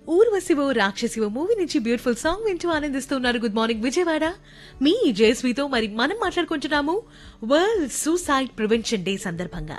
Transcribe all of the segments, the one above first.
ఊర్వశివో Rakshasivo movie నుంచి beautiful song వింటూ ఆనందిస్తున్నారు గుడ్ మార్నింగ్ విజయవాడ మీ జయశ్రీతో మరి మనం మాట్లాడుకుంటున్నాము వరల్డ్ సూసైడ్ ప్రివెన్షన్ డే సందర్భంగా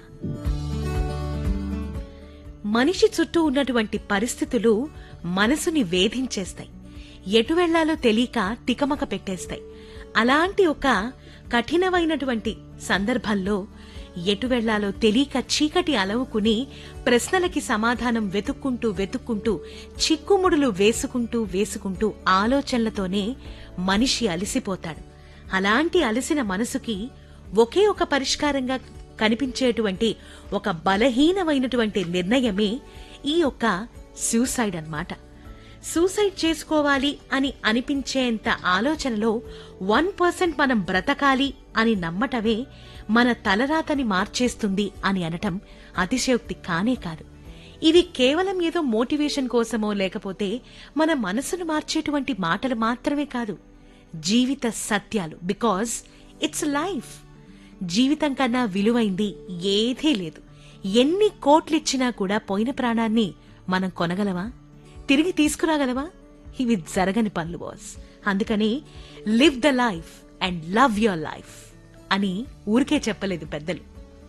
మనిషి చుట్టూ ఉన్నటువంటి పరిస్థితులు మనసుని వేధించేస్తాయి ఎటు వెళ్లాలో తెలియక తికమక పెట్టేస్తాయి అలాంటి ఒక కఠినమైనటువంటి సందర్భంలో ఎటు వెళ్లాలో తెలియక చీకటి అలవుకుని ప్రశ్నలకి సమాధానం వెతుక్కుంటూ వెతుక్కుంటూ చిక్కుముడులు వేసుకుంటూ వేసుకుంటూ ఆలోచనలతోనే మనిషి అలసిపోతాడు అలాంటి అలసిన మనసుకి ఒకే ఒక పరిష్కారంగా కనిపించేటువంటి ఒక బలహీనమైనటువంటి నిర్ణయమే ఈ యొక్క సూసైడ్ అన్నమాట సూసైడ్ చేసుకోవాలి అని అనిపించేంత ఆలోచనలో వన్ పర్సెంట్ మనం బ్రతకాలి అని నమ్మటమే మన తలరాతని మార్చేస్తుంది అని అనటం అతిశయోక్తి కానే కాదు ఇవి కేవలం ఏదో మోటివేషన్ కోసమో లేకపోతే మన మనసును మార్చేటువంటి మాటలు మాత్రమే కాదు జీవిత సత్యాలు బికాజ్ ఇట్స్ లైఫ్ జీవితం కన్నా విలువైంది ఏదీ లేదు ఎన్ని కోట్లిచ్చినా కూడా పోయిన ప్రాణాన్ని మనం కొనగలమా తిరిగి తీసుకురాగలమా ఇవి జరగని పనులు బాస్ అందుకని live the life and love your life అని ఊరికే చెప్పలేదు పెద్దలు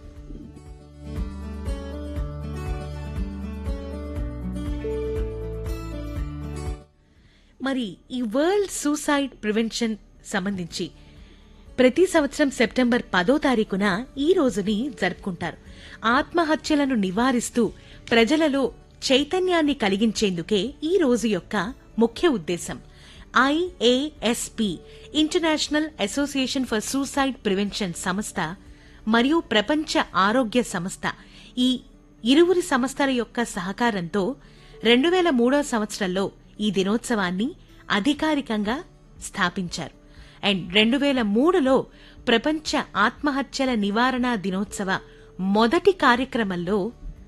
మరి ఈ వరల్డ్ సూసైడ్ ప్రివెన్షన్ సంబంధించి ప్రతి సంవత్సరం సెప్టెంబర్ పదో తారీఖున ఈ రోజుని జరుపుకుంటారు ఆత్మహత్యలను నివారిస్తూ ప్రజలలో చైతన్యాన్ని కలిగించేందుకే ఈ రోజు యొక్క ముఖ్య ఉద్దేశం IASP international association for suicide prevention సంస్థ మరియు ప్రపంచ ఆరోగ్య సంస్థ ఈ ఇరువురి సంస్థల యొక్క సహకారంతో రెండు వేల మూడో సంవత్సరంలో ఈ దినోత్సవాన్ని అధికారికంగా స్థాపించారు అండ్ రెండు వేల మూడులో ప్రపంచ ఆత్మహత్యల నివారణ దినోత్సవ మొదటి కార్యక్రమంలో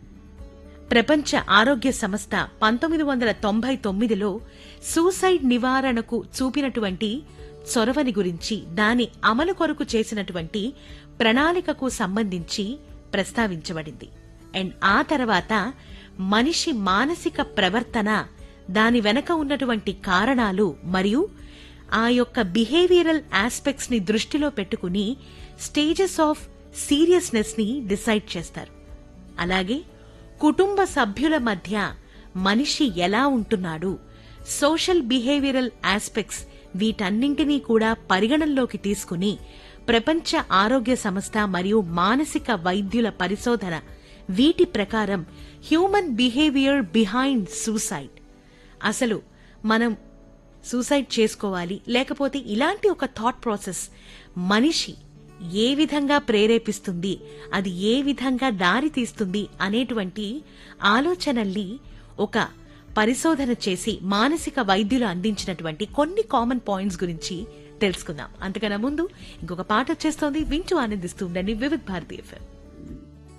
ప్రపంచ ఆరోగ్య సంస్థ పంతొమ్మిది వందల తొంభై తొమ్మిదిలో సూసైడ్ నివారణకు చూపినటువంటి చొరవని గురించి దాని అమలు కొరకు చేసినటువంటి ప్రణాళికకు సంబంధించి ప్రస్తావించబడింది అండ్ ఆ తర్వాత మనిషి మానసిక ప్రవర్తన దాని వెనక ఉన్నటువంటి కారణాలు మరియు ఆ యొక్క బిహేవియరల్ ఆస్పెక్ట్స్ ని దృష్టిలో పెట్టుకుని స్టేజెస్ ఆఫ్ సీరియస్నెస్ ని డిసైడ్ చేస్తారు అలాగే కుటుంబ సభ్యుల మధ్య మనిషి ఎలా ఉంటున్నాడు సోషల్ బిహేవియరల్ ఆస్పెక్ట్స్ వీటన్నింటినీ కూడా పరిగణనలోకి తీసుకుని ప్రపంచ ఆరోగ్య సంస్థ మరియు మానసిక వైద్యుల పరిశోధన వీటి ప్రకారం హ్యూమన్ బిహేవియర్ బిహైండ్ సూసైడ్ అసలు మనం సూసైడ్ చేసుకోవాలి లేకపోతే ఇలాంటి ఒక థాట్ ప్రాసెస్ మనిషి ఏ విధంగా ప్రేరేపిస్తుంది అది ఏ విధంగా దారి తీస్తుంది అనేటువంటి ఆలోచనల్ని ఒక పరిశోధన చేసి మానసిక వైద్యులు అందించినటువంటి కొన్ని కామన్ పాయింట్స్ గురించి తెలుసుకుందాం అంతకన్నా ముందు ఇంకొక పాట వచ్చేస్తోంది వింటూ ఆనందిస్తూ ఉండండి వివిధ్ భారతీయ ఎఫ్ఎం